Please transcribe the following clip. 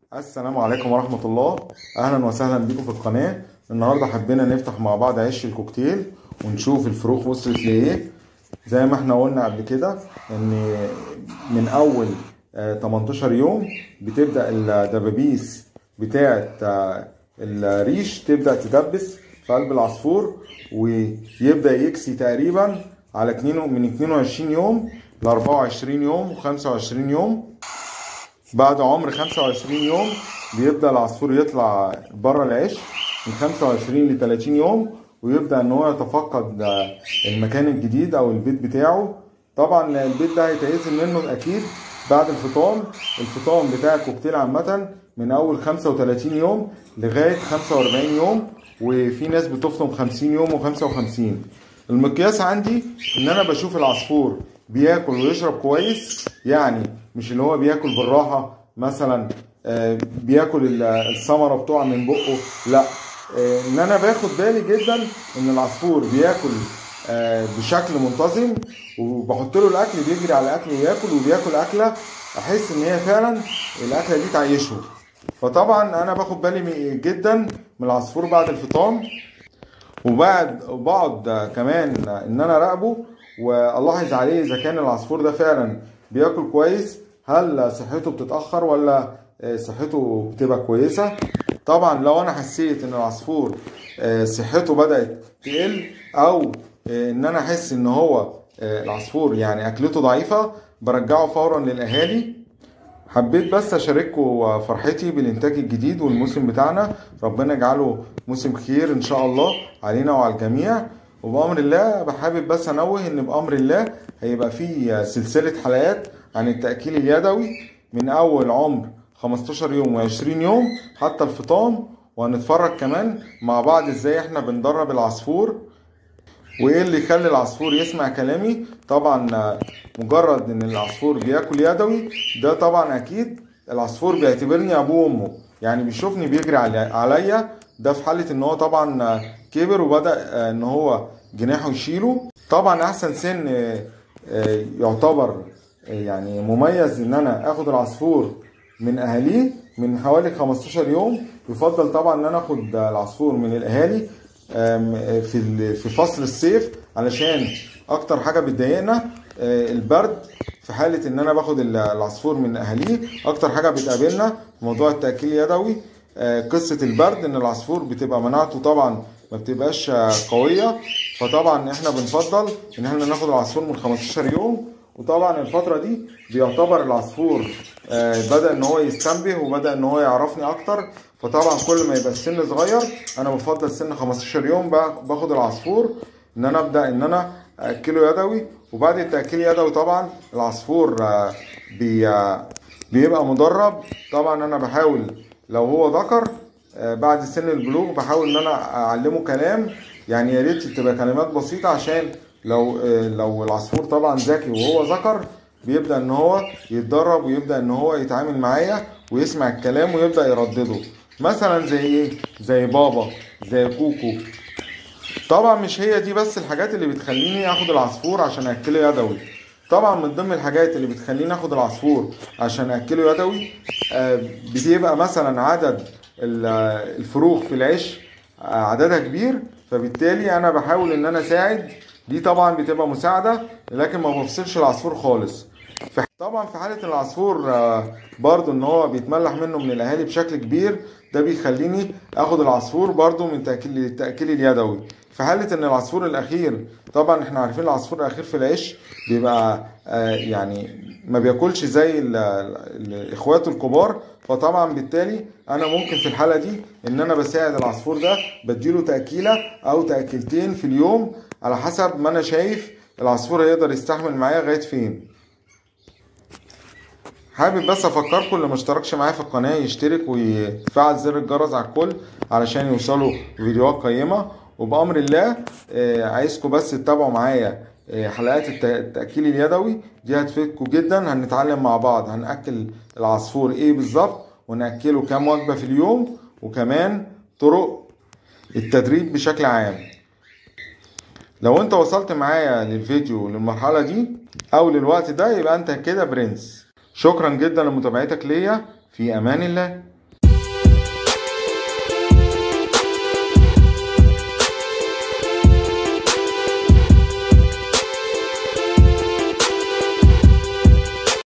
السلام عليكم ورحمة الله أهلا وسهلا بكم في القناة النهاردة حبينا نفتح مع بعض عيش الكوكتيل ونشوف الفروخ وصلت لإيه زي ما احنا قلنا قبل كده إن من أول آه، 18 يوم بتبدأ الدبابيس بتاعة آه، الريش تبدأ تدبس في قلب العصفور ويبدأ يكسي تقريبا على 2 من 22 يوم ل 24 يوم و25 يوم بعد عمر 25 يوم بيبدأ العصفور يطلع بره العش من 25 ل 30 يوم ويبدأ ان هو يتفقد المكان الجديد او البيت بتاعه طبعا البيت ده هيتعزل منه اكيد بعد الفطام الفطام بتاع الكوكتيل عامة من اول 35 يوم لغاية 45 يوم وفي ناس بتفطم 50 يوم و55 المقياس عندي ان انا بشوف العصفور بياكل ويشرب كويس يعني مش اللي هو بياكل بالراحه مثلا آه، بياكل ال- الثمره بتوع من بقه لا آه، ان انا باخد بالي جدا ان العصفور بياكل آه، بشكل منتظم وبحط له الاكل بيجري على الاكل وياكل وبياكل اكله احس ان هي فعلا الاكله دي تعيشه فطبعا انا باخد بالي من- جدا من العصفور بعد الفطام وبعد وبقعد كمان ان انا اراقبه والاحظ عليه اذا كان العصفور ده فعلا بياكل كويس هل صحته بتتاخر ولا صحته بتبقى كويسه طبعا لو انا حسيت ان العصفور صحته بدات تقل او ان انا احس ان هو العصفور يعني اكلته ضعيفه برجعه فورا للاهالي حبيت بس اشارككم فرحتي بالانتاج الجديد والموسم بتاعنا ربنا يجعله موسم خير ان شاء الله علينا وعلى الجميع وبامر الله بحابب بس انوه ان بامر الله هيبقى في سلسله حلقات عن التاكيل اليدوي من اول عمر 15 يوم و20 يوم حتى الفطام وهنتفرج كمان مع بعض ازاي احنا بندرب العصفور وايه اللي يخلي العصفور يسمع كلامي طبعا آه، مجرد ان العصفور بياكل يدوي ده طبعا اكيد العصفور بيعتبرني ابوه وامه يعني بيشوفني بيجري علي- عليا ده في حاله ان هو طبعا آه، كبر وبدا آه، ان هو جناحه يشيله طبعا احسن سن آه، آه، يعتبر آه، يعني مميز ان انا اخد العصفور من اهاليه من حوالي 15 يوم يفضل طبعا ان انا اخد العصفور من الاهالي آم، في ال- في فصل الصيف علشان اكتر حاجه بتضايقنا آه، البرد في حاله ان انا باخد ال- العصفور من اهاليه اكتر حاجه بتقابلنا في موضوع التاكيل اليدوي آه، قصه البرد ان العصفور بتبقى مناعته طبعا ما بتبقاش آه، قويه فطبعا احنا بنفضل ان احنا ناخد العصفور من 15 يوم وطبعا الفتره دي بيعتبر العصفور آه، بدا ان هو يستنبه وبدا ان هو يعرفني اكتر فطبعا كل ما يبقى السن صغير انا بفضل سن 15 يوم با- باخد العصفور ان انا ابدا ان انا اكله يدوي وبعد التاكيل يدوي طبعا العصفور آه، بي آه، بيبقى مدرب طبعا انا بحاول لو هو ذكر آه، بعد سن البلوغ بحاول ان انا اعلمه كلام يعني يا ريت تبقى كلمات بسيطه عشان لو آه، لو العصفور طبعا ذكي وهو ذكر بيبدا ان هو يتدرب ويبدا ان هو يتعامل معايا ويسمع الكلام ويبدا يردده مثلا زي ايه زي بابا زي كوكو طبعا مش هي دي بس الحاجات اللي بتخليني اخد العصفور عشان اكله يدوي طبعا من ضمن الحاجات اللي بتخليني اخد العصفور عشان اكله يدوي آه، بتبقى مثلا عدد ال- آه، الفروخ في العش آه، عددها كبير فبالتالي انا بحاول ان انا اساعد دي طبعا بتبقى مساعده لكن ما بفصلش العصفور خالص في- طبعا في حاله العصفور آه، برضو ان هو بيتملح منه من الاهالي بشكل كبير ده بيخليني اخد العصفور برضو من تاكيل التاكيل اليدوي في حاله ان العصفور الاخير طبعا احنا عارفين العصفور الاخير في العش بيبقى آه، يعني ما بياكلش زي ال- ال- اخواته الكبار فطبعا بالتالي انا ممكن في الحاله دي ان انا بساعد العصفور ده بديله تاكيله او تاكيلتين في اليوم على حسب ما انا شايف العصفور هيقدر يستحمل معايا لغايه فين حابب بس افكركم اللي ما اشتركش معايا في القناه يشترك ويفعل زر الجرس على الكل علشان يوصلوا فيديوهات قيمه وبامر الله آه، عايزكم بس تتابعوا معايا آه، حلقات الت- التاكيل اليدوي دي هتفيدكم جدا هنتعلم مع بعض هناكل العصفور ايه بالظبط وناكله كام وجبه في اليوم وكمان طرق التدريب بشكل عام لو انت وصلت معايا للفيديو للمرحله دي او للوقت ده يبقى انت كده برنس شكرا جدا لمتابعتك ليا في امان الله